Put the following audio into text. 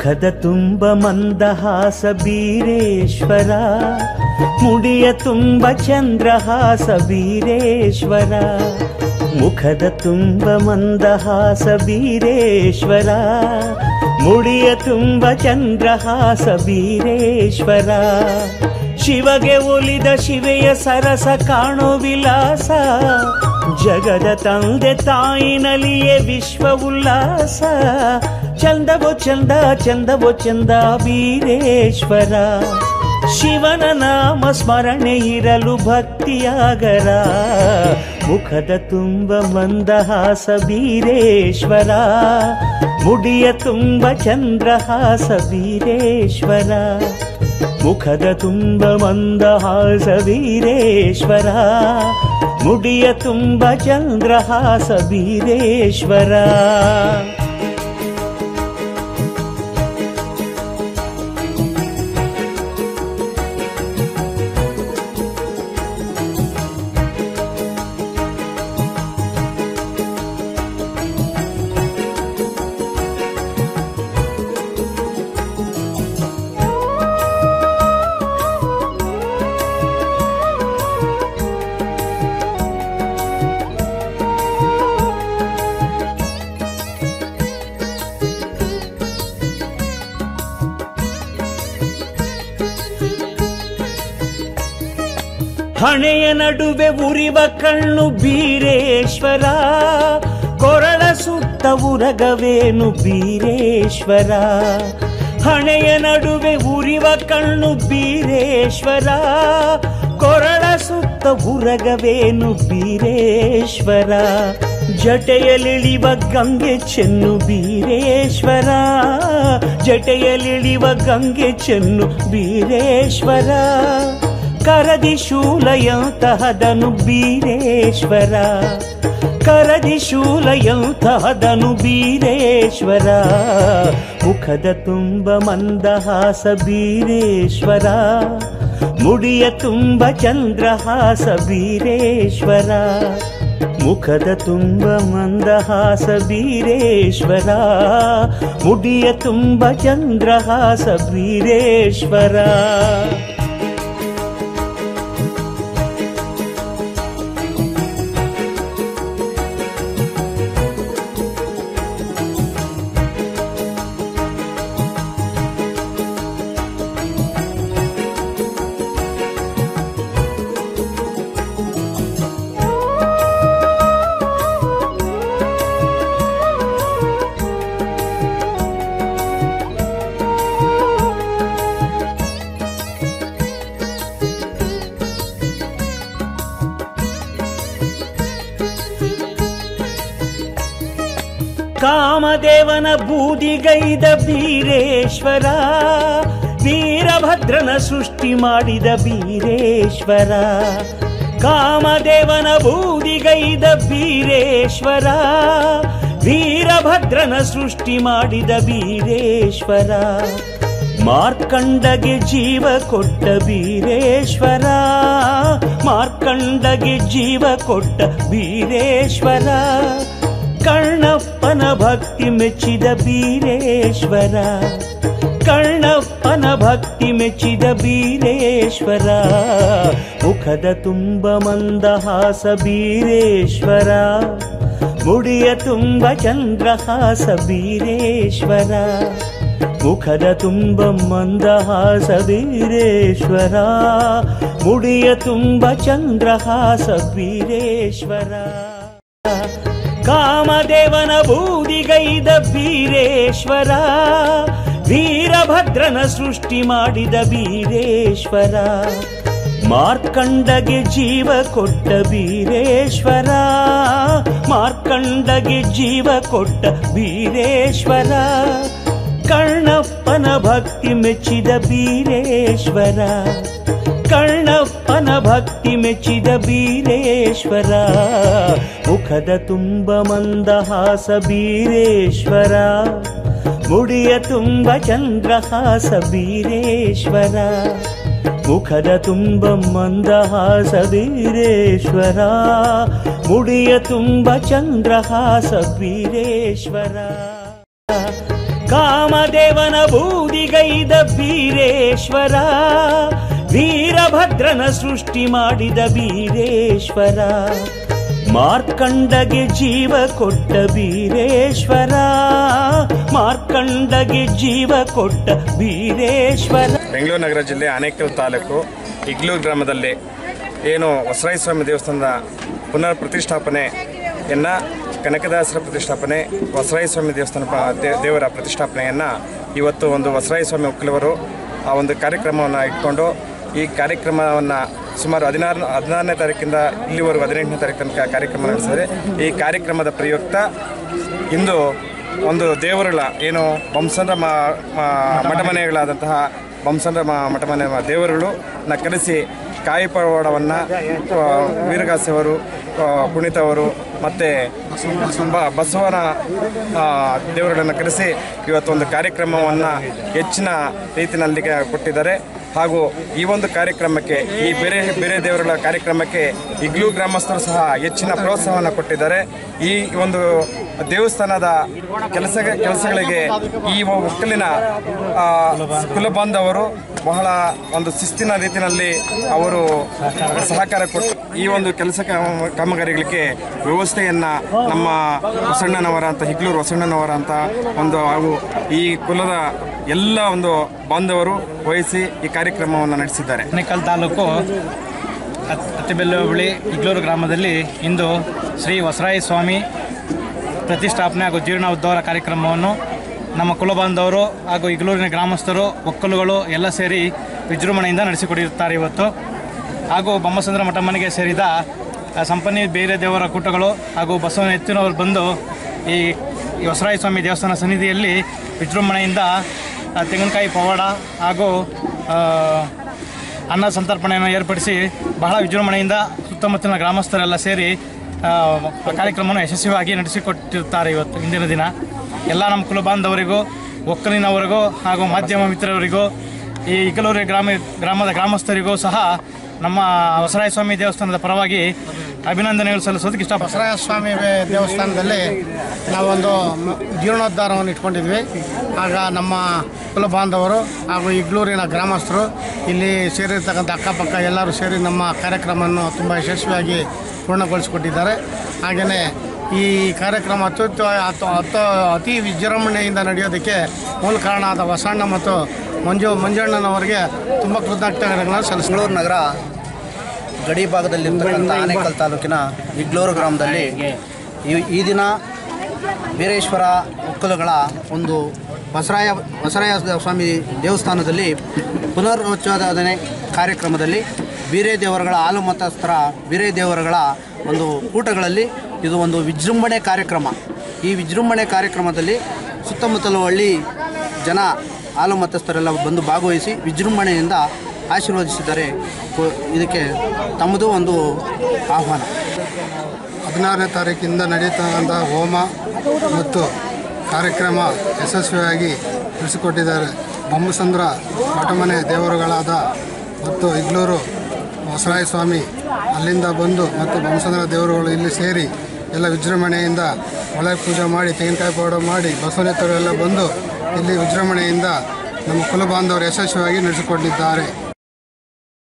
ಮುಖದ ತುಂಬ ಮಂದಹಾಸ ಬೀರೇಶ್ವರ ಮುಡಿಯ ತುಂಬ ಚಂದ್ರಹಾಸ ಬೀರೇಶ್ವರ ಮುಖದ ತುಂಬ ಮಂದಹಾಸ ಬೀರೇಶ್ವರ ಮುಡಿಯ ತುಂಬ ಚಂದ್ರಹಾಸ ಬೀರೇಶ್ವರ ಶಿವಗೆ ಒಲಿದ ಶಿವೆಯ ಸರಸ ಕಾಣೋ ವಿಲಾಸ ಜಗದ ತಂದೆ ತಾಯಿನಲ್ಲಿಯೇ ವಿಶ್ವ ಉಲ್ಲಾಸ ಚಂದವೋ ಚಂದ ಚಂದವೋ ಚಂದ ವೀರೇಶ್ವರ ಶಿವನ ನಾಮ ಸ್ಮರಣೆ ಇರಲು ಭಕ್ತಿಯಾಗರ ಮುಖದ ತುಂಬ ಮಂದಹಾಸ ಬೀರೇಶ್ವರ ಮುಡಿಯ ತುಂಬ ಚಂದ್ರಹಾಸ ಬೀರೇಶ್ವರ ಮುಖದ ತುಂಬ ಮಂದಹಾಸ ವೀರೇಶ್ವರ ಮುಡಿಯ ತುಂಬ ಚಂದ್ರಹಾಸ ವೀರೇಶ್ವರ ಹಣೆಯ ನಡುವೆ ಉರಿವ ಕಣ್ಣು ಬೀರೇಶ್ವರ ಕೊರಳ ಸುತ್ತ ಉರಗವೇನು ಬೀರೇಶ್ವರ ಹಣೆಯ ನಡುವೆ ಉರಿವ ಕಣ್ಣು ಬೀರೇಶ್ವರ ಕೊರಳ ಸುತ್ತ ಉರಗವೇನು ಬೀರೇಶ್ವರ ಜಟೆಯಲಿಳಿವ ಗಂಗೆ ಚೆನ್ನು ಬೀರೇಶ್ವರ ಜಟೆಯಲಿಳಿವ ಗಂಗೆ ಚೆನ್ನು ಬೀರೇಶ್ವರ ಕರದಿ ಶೂಲಯಂತಹದನು ಬೀರೇಶ್ವರ ಕರದಿ ಶೂಲಯಂತಹದನು ಬೀರೇಶ್ವರ ಮುಖದ ತುಂಬ ಮಂದಹಾಸ ಬೀರೇಶ್ವರ ಮುಡಿಯ ತುಂಬ ಚಂದ್ರಹಾಸ ಬೀರೇಶ್ವರ ಮುಖದ ತುಂಬ ಮಂದಹಾಸ ಬೀರೇಶ್ವರ ಮುಡಿಯ ತುಂಬ ಚಂದ್ರಹಾಸ ಬೀರೇಶ್ವರ ಕಾಮದೇವನ ಬೂದಿಗೈದ ಬೀರೇಶ್ವರ ವೀರಭದ್ರನ ಸೃಷ್ಟಿ ಮಾಡಿದ ಬೀರೇಶ್ವರ ಕಾಮದೇವನ ಬೂದಿಗೈದ ಬೀರೇಶ್ವರ ವೀರಭದ್ರನ ಸೃಷ್ಟಿ ಮಾಡಿದ ಬೀರೇಶ್ವರ ಮಾರ್ಕಂಡಗೆ ಜೀವ ಕೊಟ್ಟ ಬೀರೇಶ್ವರ ಮಾರ್ಕಂಡಗೆ ಜೀವ ಕೊಟ್ಟ ಬೀರೇಶ್ವರ ಕರ್ಣಪ್ಪನ ಭಕ್ತಿ ಮೆಚ್ಚಿದ ಬೀರೇಶ್ವರ ಕರ್ಣಪ್ಪನ ಭಕ್ತಿ ಮೆಚ್ಚಿದ ಬೀರೇಶ್ವರ ಮುಖದ ತುಂಬ ಮಂದಹಾಸ ಬೀರೇಶ್ವರ ಮುಡಿಯ ತುಂಬ ಚಂದ್ರಹಾಸ ಬೀರೇಶ್ವರ ಮುಖದ ತುಂಬ ಮಂದಹಾಸ ಬೀರೇಶ್ವರ ಮುಡಿಯ ತುಂಬ ಚಂದ್ರಹಾಸ ಬೀರೇಶ್ವರ ಕಾಮದೇವನ ಬೂದಿಗೈದ ಬೀರೇಶ್ವರ ವೀರಭದ್ರನ ಸೃಷ್ಟಿ ಮಾಡಿದ ಬೀರೇಶ್ವರ ಮಾರ್ಕಂಡಗೆ ಜೀವ ಕೊಟ್ಟ ಬೀರೇಶ್ವರ ಮಾರ್ಕಂಡಗೆ ಜೀವ ಕೊಟ್ಟ ಬೀರೇಶ್ವರ ಕರ್ಣಪ್ಪನ ಭಕ್ತಿ ಮೆಚ್ಚಿದ ಬೀರೇಶ್ವರ ಕರ್ಣಪ್ಪನ ಭಕ್ತಿ ಮೆಚ್ಚಿದ ಬೀರೇಶ್ವರ ಮುಖದ ತುಂಬ ಮಂದಹಾಸ ಬೀರೇಶ್ವರ ಮುಡಿಯ ತುಂಬ ಚಂದ್ರಹಾಸ ಬೀರೇಶ್ವರ ಮುಖದ ತುಂಬ ಮಂದಹಾಸ ಬೀರೇಶ್ವರ ಮುಡಿಯ ತುಂಬ ಚಂದ್ರಹಾಸ ಬೀರೇಶ್ವರ ಕಾಮದೇವನ ಬೂದಿಗೈದ ಬೀರೇಶ್ವರ ವೀರಭದ್ರನ ಸೃಷ್ಟಿ ಮಾಡಿದ ಬೀರೇಶ್ವರ ಮಾರ್ಕಂಡಗೆ ಜೀವ ಕೊಟ್ಟ ಬೀರೇಶ್ವರ ಮಾರ್ಕಂಡಗೆ ಜೀವ ಕೊಟ್ಟ ಬೀರೇಶ್ವರ ಬೆಂಗಳೂರು ನಗರ ಜಿಲ್ಲೆ ಆನೇಕಲ್ ತಾಲೂಕು ಇಗ್ಲೂರು ಗ್ರಾಮದಲ್ಲಿ ಏನು ಹೊಸರಾಯ ಸ್ವಾಮಿ ದೇವಸ್ಥಾನದ ಪುನರ್ ಪ್ರತಿಷ್ಠಾಪನೆಯನ್ನು ಕನಕದಾಸರ ಪ್ರತಿಷ್ಠಾಪನೆ ಹೊಸರಾಯ ಸ್ವಾಮಿ ದೇವಸ್ಥಾನ ಪ- ದೇ- ದೇವರ ಪ್ರತಿಷ್ಠಾಪನೆಯನ್ನು ಇವತ್ತು ಒಂದು ಹೊಸರಾಯ ಸ್ವಾಮಿ ಒಕ್ಕಲವರು ಆ ಒಂದು ಕಾರ್ಯಕ್ರಮವನ್ನು ಇಟ್ಕೊಂಡು ಈ ಕಾರ್ಯಕ್ರಮವನ್ನು ಸುಮಾರು ಹದಿನಾರು ಹದಿನಾರನೇ ತಾರೀಕಿಂದ ಇಲ್ಲಿವರೆಗೂ ಹದಿನೆಂಟನೇ ತಾರೀಕು ತನಕ ಕಾರ್ಯಕ್ರಮ ನಡೆಸಿದರೆ ಈ ಕಾರ್ಯಕ್ರಮದ ಪ್ರಯುಕ್ತ ಇಂದು ಒಂದು ದೇವರುಗಳ ಏನು ಬಂಸಂದ್ರ ಮ ಮ- ಮಠಮನೆಗಳಾದಂತಹ ಬಂಸಂದ್ರ ಮ ಮಠಮನೆ ದೇವರುಗಳು ನ ಕರೆಸಿ ಕಾಯಿ ಪವಾಡವನ್ನು ವೀರಗಾಸೆಯವರು ಆ, ಪುನೀತವರು ಮತ್ತು ಬ- ಬಸವನ ಆ, ದೇವರುಗಳನ್ನು ಕರೆಸಿ ಇವತ್ತೊಂದು ಕಾರ್ಯಕ್ರಮವನ್ನು ಹೆಚ್ಚಿನ ರೀತಿಯಲ್ಲಿ ಕೊಟ್ಟಿದ್ದಾರೆ ಹಾಗೂ ಈ ಒಂದು ಕಾರ್ಯಕ್ರಮಕ್ಕೆ ಈ ಬೇರೆ ಬೇರೆ ದೇವರುಗಳ ಕಾರ್ಯಕ್ರಮಕ್ಕೆ ಇಗ್ಲೂ ಗ್ರಾಮಸ್ಥರು ಸಹ ಹೆಚ್ಚಿನ ಪ್ರೋತ್ಸಾಹವನ್ನು ಕೊಟ್ಟಿದ್ದಾರೆ ಈ ಒಂದು ದೇವಸ್ಥಾನದ ಕೆಲಸ ಕೆಲಸಗಳಿಗೆ ಈ ಒಕ್ಕಲಿನ ಆ, ಕುಲಬಾಂಧವರು ಬಹಳ ಒಂದು ಶಿಸ್ತಿನ ರೀತಿಯಲ್ಲಿ ಅವರು ಸಹಕಾರ ಕೊಟ್ಟು ಈ ಒಂದು ಕೆಲಸ ಕಾಮ- ಕಾಮಗಾರಿಗಳಿಗೆ ವ್ಯವಸ್ಥೆಯನ್ನು ನಮ್ಮ ಹೊಸಣ್ಣನವರ ಅಂತ ಹಿಗ್ಲೂರು ಹೊಸಣ್ಣನವರ ಅಂತ ಒಂದು ಹಾಗೂ ಈ ಕುಲದ ಎಲ್ಲ ಒಂದು ಬಾಂಧವರು ವಹಿಸಿ ಈ ಕಾರ್ಯಕ್ರಮವನ್ನು ನಡೆಸಿದ್ದಾರೆ ಆನೇಕಲ್ ತಾಲೂಕು ಅತ್- ಅತ್ತಿಬೆಲ್ಲು ಹೋಬಳಿ ಇಗ್ಲೂರು ಗ್ರಾಮದಲ್ಲಿ ಇಂದು ಶ್ರೀ ಹೊಸರಾಯ ಸ್ವಾಮಿ ಪ್ರತಿಷ್ಠಾಪನೆ ಹಾಗೂ ಜೀರ್ಣೋದ್ಧಾರ ಕಾರ್ಯಕ್ರಮವನ್ನು ನಮ್ಮ ಕುಲಬಾಂಧವರು ಹಾಗೂ ಇಗ್ಲೂರಿನ ಗ್ರಾಮಸ್ಥರು ಒಕ್ಕಲುಗಳು ಎಲ್ಲ ಸೇರಿ ವಿಜೃಂಭಣೆಯಿಂದ ನಡೆಸಿಕೊಟ್ಟಿರುತ್ತಾರೆ ಇವತ್ತು ಹಾಗೂ ಬೊಮ್ಮಸಂದ್ರ ಮಠ ಮನೆಗೆ ಸೇರಿದ ಆ, ಸಂಪನ್ನಿ ಬೇರೆ ದೇವರ ಕೂಟಗಳು ಹಾಗೂ ಬಸವನ ಎತ್ತಿನವರು ಬಂದು ಈ ಈ ಹೊಸರಾಯ ಸ್ವಾಮಿ ದೇವಸ್ಥಾನ ಸನ್ನಿಧಿಯಲ್ಲಿ ವಿಜೃಂಭಣೆಯಿಂದ ಆ, ತೆಂಗಿನಕಾಯಿ ಪವಾಡ ಹಾಗೂ ಆ, ಅನ್ನ ಸಂತರ್ಪಣೆಯನ್ನು ಏರ್ಪಡಿಸಿ ಬಹಳ ವಿಜೃಂಭಣೆಯಿಂದ ಸುತ್ತಮುತ್ತಲಿನ ಗ್ರಾಮಸ್ಥರೆಲ್ಲ ಸೇರಿ ಆ, ಆ ಕಾರ್ಯಕ್ರಮವನ್ನು ಯಶಸ್ವಿಯಾಗಿ ನಡೆಸಿಕೊಟ್ಟಿರುತ್ತಾರೆ ಇವತ್ತು ಇಂದಿನ ದಿನ ಎಲ್ಲ ನಮ್ಮ ಕುಲ ಬಾಂಧವರಿಗೂ ಒಕ್ಕಲಿನವರಿಗೂ ಹಾಗೂ ಮಾಧ್ಯಮ ಮಿತ್ರರಿಗೂ ಈ ಇಗಲೂರು ಗ್ರಾಮ ಗ್ರಾಮದ ಗ್ರಾಮಸ್ಥರಿಗೂ ಸಹ ನಮ್ಮ ಹೊಸರಾಯ ಸ್ವಾಮಿ ದೇವಸ್ಥಾನದ ಪರವಾಗಿ ಅಭಿನಂದನೆಗಳು ಸಲ್ಲಿಸೋದಕ್ಕೆ ಇಷ್ಟಪಡ್ತೀನಿ ಬಸವರಾಯ ಸ್ವಾಮಿ ದೇವಸ್ಥಾನದಲ್ಲಿ ನಾವೊಂದು ಮ- ಜೀರ್ಣೋದ್ಧಾರವನ್ನು ಇಟ್ಕೊಂಡಿದ್ವಿ ಆಗ ನಮ್ಮ ಕುಲ ಬಾಂಧವರು ಹಾಗೂ ಇಗ್ಲೂರಿನ ಗ್ರಾಮಸ್ಥರು ಇಲ್ಲಿ ಸೇರಿರ್ತಕ್ಕಂಥ ಅಕ್ಕಪಕ್ಕ ಎಲ್ಲರೂ ಸೇರಿ ನಮ್ಮ ಕಾರ್ಯಕ್ರಮವನ್ನು ತುಂಬ ಯಶಸ್ವಿಯಾಗಿ ಪೂರ್ಣಗೊಳಿಸಿಕೊಟ್ಟಿದ್ದಾರೆ ಹಾಗೆಯೇ ಈ ಕಾರ್ಯಕ್ರಮ ಅತ್ಯುತ್ತ ಅತ್ತು ಅತ್ತು ಅತಿ ವಿಜೃಂಭಣೆಯಿಂದ ನಡೆಯೋದಕ್ಕೆ ಮೂಲ ಕಾರಣ ಆದ ವಸಣ್ಣ ಮತ್ತು ಮಂಜು ಮಂಜಣ್ಣನವರಿಗೆ ತುಂಬ ಕೃತಜ್ಞತೆಗಳನ್ನು ಸಲ್ಲಿಸ್ತಾರೆ ಬೆಂಗಳೂರು ನಗರ ಗಡಿ ಭಾಗದಲ್ಲಿರ್ತಕ್ಕಂಥ ಆನೇಕಲ್ ತಾಲೂಕಿನ ಇಗ್ಲೂರು ಗ್ರಾಮದಲ್ಲಿ ಈ ಈ ದಿನ ವೀರೇಶ್ವರ ಒಕ್ಕಲುಗಳ ಒಂದು ಬಸರಾಯ ಬಸರಾಯ ಸ್ವಾಮಿ ದೇವಸ್ಥಾನದಲ್ಲಿ ಪುನರ್ವಚೋದನೆ ಕಾರ್ಯಕ್ರಮದಲ್ಲಿ ಬೀರೇ ದೇವರುಗಳ ಹಾಲು ಮತಸ್ಥರ ಬೀರೇ ದೇವರುಗಳ ಒಂದು ಕೂಟಗಳಲ್ಲಿ ಇದು ಒಂದು ವಿಜೃಂಭಣೆ ಕಾರ್ಯಕ್ರಮ ಈ ವಿಜೃಂಭಣೆ ಕಾರ್ಯಕ್ರಮದಲ್ಲಿ ಸುತ್ತಮುತ್ತಲ ಹಳ್ಳಿ ಜನ ಹಾಲು ಮತಸ್ಥರೆಲ್ಲ ಬಂದು ಭಾಗವಹಿಸಿ ವಿಜೃಂಭಣೆಯಿಂದ ಆಶೀರ್ವದಿಸಿದ್ದಾರೆ ಕೊ- ಇದಕ್ಕೆ ತಮ್ಮದು ಒಂದು ಆಹ್ವಾನ ಹದಿನಾರನೇ ತಾರೀಕಿಂದ ನಡೆಯುತ್ತಕ್ಕಂಥ ಹೋಮ ಮತ್ತು ಕಾರ್ಯಕ್ರಮ ಯಶಸ್ವಿಯಾಗಿ ನಡೆಸಿಕೊಟ್ಟಿದ್ದಾರೆ ಬೊಮ್ಮಸಂದ್ರ ಮಠಮನೆ ದೇವರುಗಳಾದ ಮತ್ತು ಇಗ್ಲೂರು ಹೊಸರಾಯ ಸ್ವಾಮಿ ಅಲ್ಲಿಂದ ಬಂದು ಮತ್ತು ಬೊಮ್ಮಸಂದ್ರ ದೇವರುಗಳು ಇಲ್ಲಿ ಸೇರಿ ಎಲ್ಲ ವಿಜೃಂಭಣೆಯಿಂದ ಒಳಗೆ ಪೂಜೆ ಮಾಡಿ ತೆಂಗಿನಕಾಯಿ ಪೌಡ ಮಾಡಿ ಬಸವನೇತರು ಎಲ್ಲ ಬಂದು ಇಲ್ಲಿ ವಿಜೃಂಭಣೆಯಿಂದ ನಮ್ಮ ಕುಲಬಾಂಧವರು ಯಶಸ್ವಿಯಾಗಿ ನಡೆಸಿಕೊಂಡಿದ್ದಾರೆ